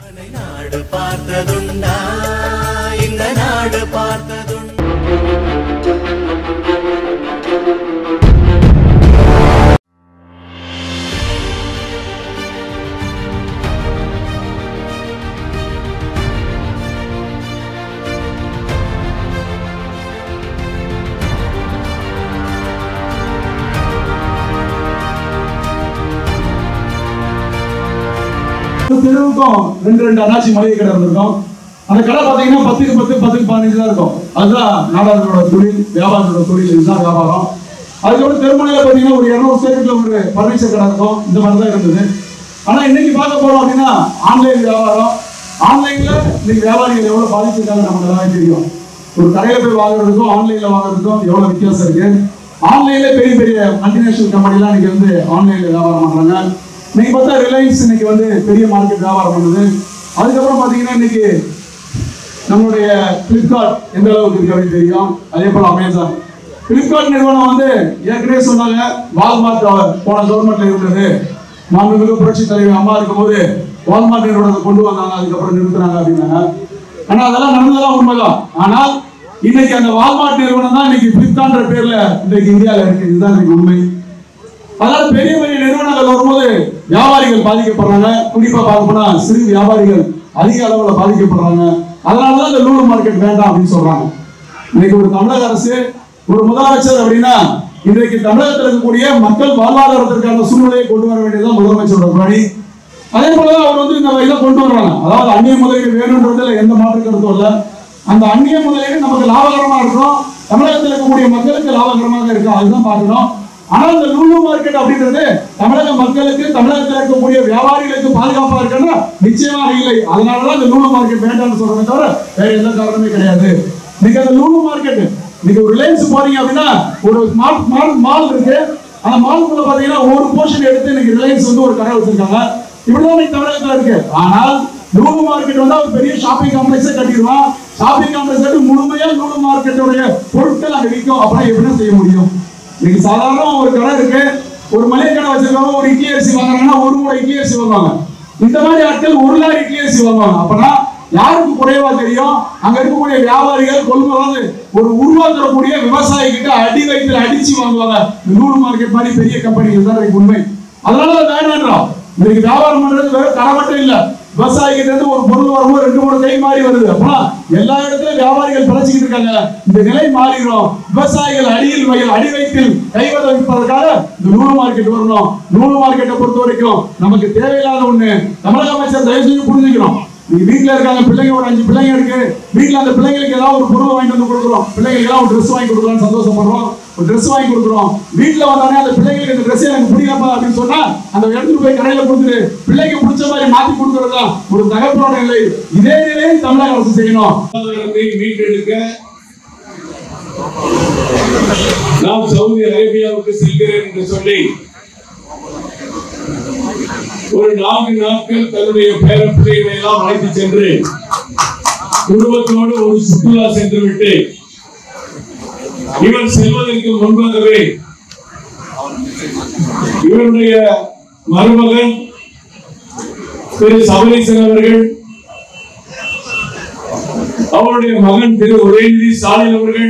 நாடு பார்த்ததுண்டா இந்த நாடு பார்த்ததுண்டா தெருவுக்கும் ரெண்டு ரெண்டு அண்ணாச்சி மளிகை கடை இருந்திருக்கும் அந்த கடை பாத்தீங்கன்னா பத்துக்கு பத்து பத்துக்கு பதினஞ்சு தான் இருக்கும் அதுதான் நாடாளர்களோட தொழில் வியாபாரத்தோட தொழில் இதுதான் வியாபாரம் அதுக்கப்புறம் தெருமனையில பாத்தீங்கன்னா ஒரு இருநூறு ஸ்கொயர் ஒரு பர்னிச்சர் கடை இருக்கும் இந்த மாதிரி தான் இருந்தது ஆனா இன்னைக்கு பார்க்க போறோம் அப்படின்னா ஆன்லைன் வியாபாரம் ஆன்லைன்ல இன்னைக்கு வியாபாரிகள் எவ்வளவு பாதிச்சிருக்காங்க நமக்கு எல்லாமே தெரியும் ஒரு கடையில போய் வாங்குறதுக்கும் ஆன்லைன்ல வாங்குறதுக்கும் எவ்வளவு வித்தியாசம் இருக்கு ஆன்லைன்ல பெரிய பெரிய மல்டிநேஷனல் கம்பெனிலாம் இன்னைக்கு வந்து ஆன்லைன்ல வியாபாரம் பண்றாங்க இன்னைக்கு பார்த்தா ரிலையன்ஸ் இன்னைக்கு வந்து பெரிய மார்க்கெட் வியாபாரம் பண்ணுது அதுக்கப்புறம் பாத்தீங்கன்னா இன்னைக்கு நம்மளுடைய பிளிப்கார்ட் எந்த அளவுக்கு இருக்கு அப்படின்னு தெரியும் அதே போல அமேசான் பிளிப்கார்ட் நிறுவனம் வந்து ஏற்கனவே சொன்னாங்க வால்மார்ட் போன கவர்மெண்ட்ல இருந்தது மாண்புமிகு புரட்சி தலைவர் அம்மா இருக்கும்போது வால்மார்ட் நிறுவனத்தை கொண்டு வந்தாங்க அதுக்கப்புறம் நிறுத்துறாங்க அப்படின்னாங்க ஆனா அதெல்லாம் நடந்ததெல்லாம் உண்மைதான் ஆனால் இன்னைக்கு அந்த வால்மார்ட் நிறுவனம் தான் இன்னைக்கு பிளிப்கார்ட்ன்ற பேர்ல இன்னைக்கு இந்தியாவில் இருக்கு இதுதான் இன்னைக்கு உண்மை அதனால பெரிய பெரிய நிறுவனங்கள் வரும்போது வியாபாரிகள் பாதிக்கப்படுறாங்க குறிப்பா பார்க்க போனா சிறு வியாபாரிகள் அதிக அளவுல பாதிக்கப்படுறாங்க அதனாலதான் இந்த லூலு மார்க்கெட் வேண்டாம் அப்படின்னு சொல்றாங்க இன்னைக்கு ஒரு தமிழக அரசு ஒரு முதலமைச்சர் அப்படின்னா இன்றைக்கு தமிழகத்தில் இருக்கக்கூடிய மக்கள் வாழ்வாதாரத்திற்கான சூழ்நிலையை கொண்டு வர வேண்டியதுதான் முதலமைச்சரோட பணி அதே போல அவர் வந்து இந்த இதை கொண்டு வர்றாங்க அதாவது அந்நிய முதலீடு வேணுன்றதுல எந்த மாற்று கருத்தும் இல்லை அந்த அந்நிய முதலீடு நமக்கு லாபகரமா இருக்கும் தமிழகத்தில் இருக்கக்கூடிய மக்களுக்கு லாபகரமாக இருக்கும் அதுதான் பார்க்கணும் ஆனால் இந்த லூலு மார்க்கெட் அப்படின்றது தமிழக மக்களுக்கு தமிழகத்தில் இருக்கக்கூடிய வியாபாரிகளுக்கு பாதுகாப்பா இருக்குன்னா நிச்சயமாக இல்லை அதனாலதான் இந்த லூலு மார்க்கெட் வேண்டாம்னு சொல்றமே தவிர வேற எந்த காரணமே கிடையாது இன்னைக்கு அந்த லூலு மார்க்கெட் நீங்க ஒரு ரிலையன்ஸ் போறீங்க அப்படின்னா ஒரு மால் மால் மால் இருக்கு அந்த மாலுக்குள்ள பாத்தீங்கன்னா ஒரு போர்ஷன் எடுத்து இன்னைக்கு ரிலையன்ஸ் வந்து ஒரு கடை வச்சிருக்காங்க இப்படிதான் இன்னைக்கு தமிழகத்துல இருக்கு ஆனால் லூலு மார்க்கெட் வந்து ஒரு பெரிய ஷாப்பிங் காம்ப்ளெக்ஸே கட்டிடுவான் ஷாப்பிங் காம்ப்ளெக்ஸ் கட்டி முழுமையா லூலு மார்க்கெட்டோடைய பொருட்கள் அங்க விற்கும் அப்புறம் எப்படி செய்ய முடியும் இன்னைக்கு சாதாரண ஒரு கடை இருக்கு ஒரு மளிகை கடை வச்சிருக்கவங்க ஒரு இட்லி அரிசி வாங்குறாங்கன்னா ஒரு மூணு இட்லி அரிசி வாங்குவாங்க இந்த மாதிரி ஆட்கள் ஒரு லாரி இட்லி அரிசி வாங்குவாங்க அப்பனா யாருக்கு குறைவா தெரியும் அங்க இருக்கக்கூடிய வியாபாரிகள் கொள்முதல் ஒரு உருவாக்கக்கூடிய விவசாயி கிட்ட அடி வயிற்றுல அடிச்சு வாங்குவாங்க இந்த நூறு மார்க்கெட் மாதிரி பெரிய கம்பெனிகள் தான் இன்னைக்கு உண்மை அதனால அதை வேணான்றோம் இன்னைக்கு வியாபாரம் பண்றது வெறும் கடை மட்டும் இல்ல விவசாயி கிட்ட இருந்து ஒரு பொருள் வரும்போது ரெண்டு மூணு கை மாறி வருது அப்பனா எல்லா இடத்துலயும் வியாபாரிகள் பிழைச்சிக்கிட்டு இருக்காங்க இந்த நிலை மாறிடும் விவசாயிகள் அடியில் வயல் அடி வயிற்றில் கைவத வைப்பதற்காக இந்த நூறு மார்க்கெட் வரணும் நூறு மார்க்கெட்டை பொறுத்த வரைக்கும் நமக்கு தேவையில்லாத ஒண்ணு தமிழக அமைச்சர் தயவு செஞ்சு புரிஞ்சுக்கணும் நீங்க வீட்டுல இருக்காங்க பிள்ளைங்க ஒரு அஞ்சு பிள்ளைங்க இருக்கு வீட்டுல அந்த பிள்ளைங்களுக்கு ஏதாவது ஒரு பொருள் வாங்கிட்டு வந்து கொடுக்குறோம் பிள்ளைங்களுக்கு ஏதாவது ஒரு ட்ரெஸ் வாங்கி கொடுக்கலாம்னு சந்தோஷப்படுறோம் ஒரு ட்ரெஸ் வாங்கி கொடுக்குறோம் வீட்டுல வந்தானே அந்த பிள்ளைங்களுக்கு இந்த ட்ரெஸ் எனக்கு பிடிக்காம அப்படின்னு சொன்னா அந்த இடத்துக்கு போய் கடையில கொடுத்துட்டு பிள்ளைக்கு பிடிச்ச மாதிரி மாத்தி கொடுக்கறதா ஒரு தகப்பனோட நிலை இதே நிலையை தமிழக அரசு செய்யணும் பொருளாதாரத்தை மீட்டெடுக்க நாம் சவுதி அரேபியாவுக்கு செல்கிறேன் என்று சொல்லி ஒரு நான்கு நாட்கள் தன்னுடைய பேர பிள்ளைகளை எல்லாம் அழைத்து சென்று குடும்பத்தோடு ஒரு சுற்றுலா சென்று விட்டு இவர் செல்வதற்கு முன்பாகவே இவருடைய மருமகன் திரு சபரீசன் அவர்கள் அவருடைய மகன் திரு உதயநிதி ஸ்டாலின் அவர்கள்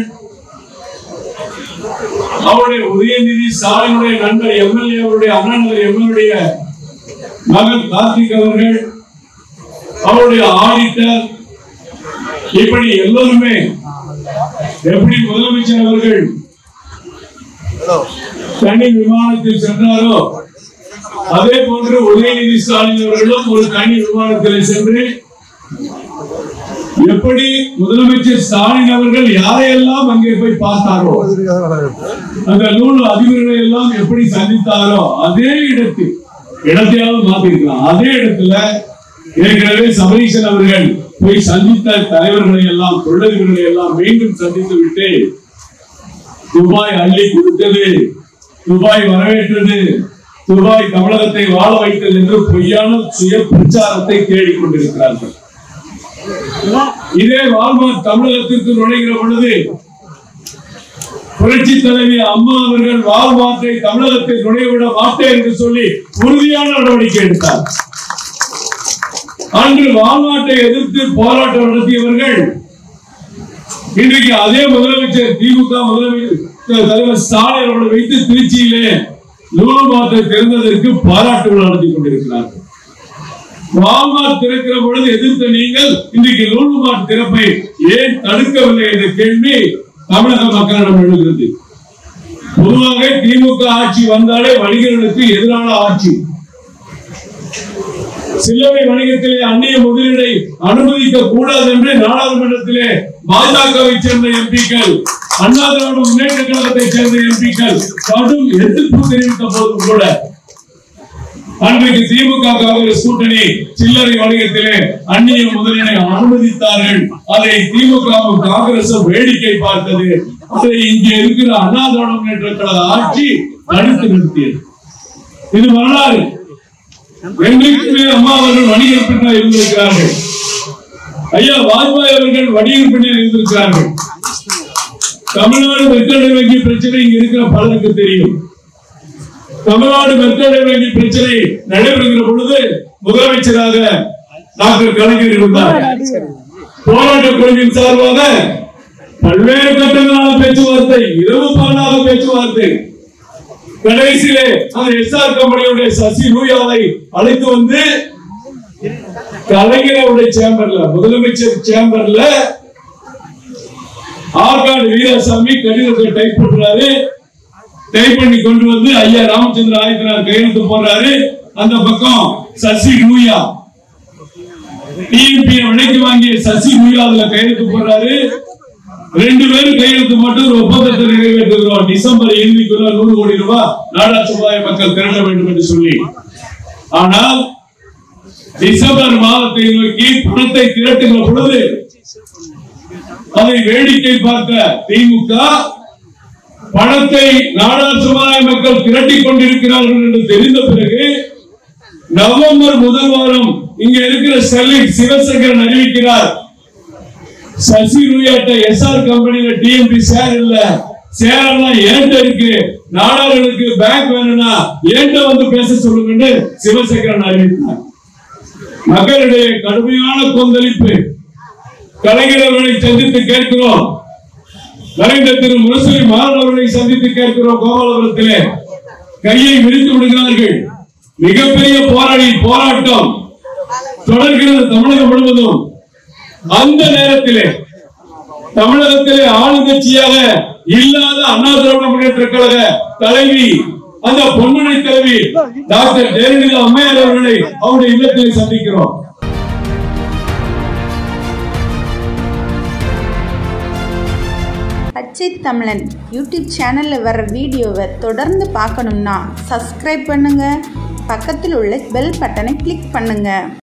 அவருடைய உதயநிதி ஸ்டாலினுடைய நண்பர் எம்எல்ஏ அவருடைய அண்ணன் எம்எல்ஏ மகன் கார்த்திக் அவர்கள் அவருடைய ஆடிட்டர் இப்படி எல்லோருமே எப்படி முதலமைச்சர் அவர்கள் தனி விமானத்தில் சென்றாரோ அதே போன்று உதயநிதி ஸ்டாலின் அவர்களும் ஒரு தனி விமானத்தில் சென்று எப்படி முதலமைச்சர் ஸ்டாலின் அவர்கள் யாரையெல்லாம் அங்கே போய் பார்த்தாரோ அந்த நூல் அதிபர்களை எல்லாம் எப்படி சந்தித்தாரோ அதே இடத்தில் இடத்தையாவது மாத்திருக்கலாம் அதே இடத்துல ஏற்கனவே சபரீசன் அவர்கள் போய் சந்தித்த தலைவர்களை எல்லாம் தொழிலதிபர்களை எல்லாம் மீண்டும் சந்தித்து விட்டு துபாய் அள்ளி கொடுத்தது துபாய் வரவேற்றது துபாய் தமிழகத்தை வாழ வைத்தது என்று பொய்யான சுய பிரச்சாரத்தை தேடிக் கொண்டிருக்கிறார்கள் இதே வால்மார்ட் தமிழகத்திற்கு நுழைகிற பொழுது புரட்சி தலைவி அம்மா அவர்கள் வால்மார்ட்டை தமிழகத்தில் நுழைவிட மாட்டேன் என்று சொல்லி உறுதியான நடவடிக்கை எடுத்தார் அன்று வாழ்நாட்டை எதிர்த்து போராட்டம் நடத்தியவர்கள் இன்றைக்கு அதே முதலமைச்சர் திமுக முதலமைச்சர் தலைவர் ஸ்டாலின் அவர்களை வைத்து திருச்சியிலே லூலு மார்ட்டை திறந்ததற்கு பாராட்டு விழா நடத்தி கொண்டிருக்கிறார்கள் வால்மார்ட் திறக்கிற பொழுது எதிர்த்த நீங்கள் இன்றைக்கு லூலு மார்ட் திறப்பை ஏன் தடுக்கவில்லை என்ற கேள்வி தமிழக மக்களிடம் எழுகிறது பொதுவாக திமுக ஆட்சி வந்தாலே வணிகர்களுக்கு எதிரான ஆட்சி சில்லறை வணிகத்திலே அந்நிய முதலீடை அனுமதிக்க கூடாது என்று நாடாளுமன்றத்திலே பாஜகவை சேர்ந்த எம்பிக்கள் அண்ணா திராவிட முன்னேற்ற கழகத்தை சேர்ந்த எம்பிக்கள் கடும் எதிர்ப்பு தெரிவித்த போதும் கூட அன்றைக்கு திமுக காங்கிரஸ் கூட்டணி சில்லறை வணிகத்திலே அந்நிய முதலீடை அனுமதித்தார்கள் அதை திமுக காங்கிரஸ் வேடிக்கை பார்த்தது அதை இங்கே இருக்கிற அண்ணா திராவிட முன்னேற்ற கழக ஆட்சி தடுத்து நிறுத்தியது இது வரலாறு என்றைக்குமே அம்மா அவர்கள் வணிகர் பின்னர் இருந்திருக்கிறார்கள் ஐயா வாஜ்பாய் அவர்கள் வணிகர் பின்னர் இருந்திருக்கிறார்கள் தமிழ்நாடு மெத்தடை வங்கி பிரச்சனை இங்க இருக்கிற பலருக்கு தெரியும் தமிழ்நாடு மெத்தடை வங்கி பிரச்சனை நடைபெறுகிற பொழுது முதலமைச்சராக டாக்டர் கலைஞர் இருந்தார் போராட்ட குழுவின் சார்பாக பல்வேறு கட்டங்களான பேச்சுவார்த்தை இரவு பகலாக பேச்சுவார்த்தை கடைசியிலே அந்த எஸ்ஆர் கம்பெனியுடைய சசி லூயாவை அழைத்து வந்து கலைஞருடைய சேம்பர்ல முதலமைச்சர் சேம்பர்ல ஆற்காடு வீராசாமி கடிதத்தை டைப் பண்றாரு டைப் பண்ணி கொண்டு வந்து ஐயா ராமச்சந்திர ஆயத்தனார் கையெழுத்து போடுறாரு அந்த பக்கம் சசி லூயா டிஎம்பி விலைக்கு வாங்கிய சசி லூயா அதுல கையெழுத்து போடுறாரு ரெண்டு பேரும் கையெழுத்து மட்டும் ஒரு ஒப்பந்தத்தை நிறைவேற்றுகிறோம் டிசம்பர் இறுதிக்குள்ள நூறு கோடி ரூபாய் நாடா சமுதாய மக்கள் திரட்ட வேண்டும் என்று சொல்லி ஆனால் டிசம்பர் மாதத்தை நோக்கி பணத்தை திரட்டுகிற பொழுது அதை வேடிக்கை பார்த்த திமுக பணத்தை நாடார் சமுதாய மக்கள் திரட்டிக் கொண்டிருக்கிறார்கள் என்று தெரிந்த பிறகு நவம்பர் முதல் வாரம் இங்க இருக்கிற ஸ்டெர்லிங் சிவசங்கரன் அறிவிக்கிறார் சசி ருயாட்ட எஸ்ஆர் கம்பெனில டிஎம்பி ஷேர் இல்ல ஷேர் எல்லாம் ஏன்ட்ட இருக்கு நாடார்களுக்கு பேங்க் வேணும்னா ஏன்ட்ட வந்து பேச சொல்லுங்கன்னு சிவசங்கரன் அறிவித்தார் மக்களிடையே கடுமையான கொந்தளிப்பு கலைஞர் அவர்களை சந்தித்து கேட்கிறோம் கலைஞர் திரு முரசொலி மாறன் அவர்களை சந்தித்து கேட்கிறோம் கோபாலபுரத்திலே கையை விரித்து விடுகிறார்கள் மிகப்பெரிய போராடி போராட்டம் தொடர்கிறது தமிழகம் முழுவதும் அந்த நேரத்திலே தமிழகத்திலே ஆளுங்கட்சியாக இல்லாத அண்ணா திராவிட முன்னேற்ற கழக தலைவி அந்த பொன்மனை தலைவி டாக்டர் ஜெயலலிதா அம்மையார் அவர்களை அவருடைய இல்லத்திலே சந்திக்கிறோம் பச்சை தமிழன் யூடியூப் சேனலில் வர வீடியோவை தொடர்ந்து பார்க்கணும்னா சப்ஸ்கிரைப் பண்ணுங்கள் பக்கத்தில் உள்ள பெல் பட்டனை கிளிக் பண்ணுங்கள்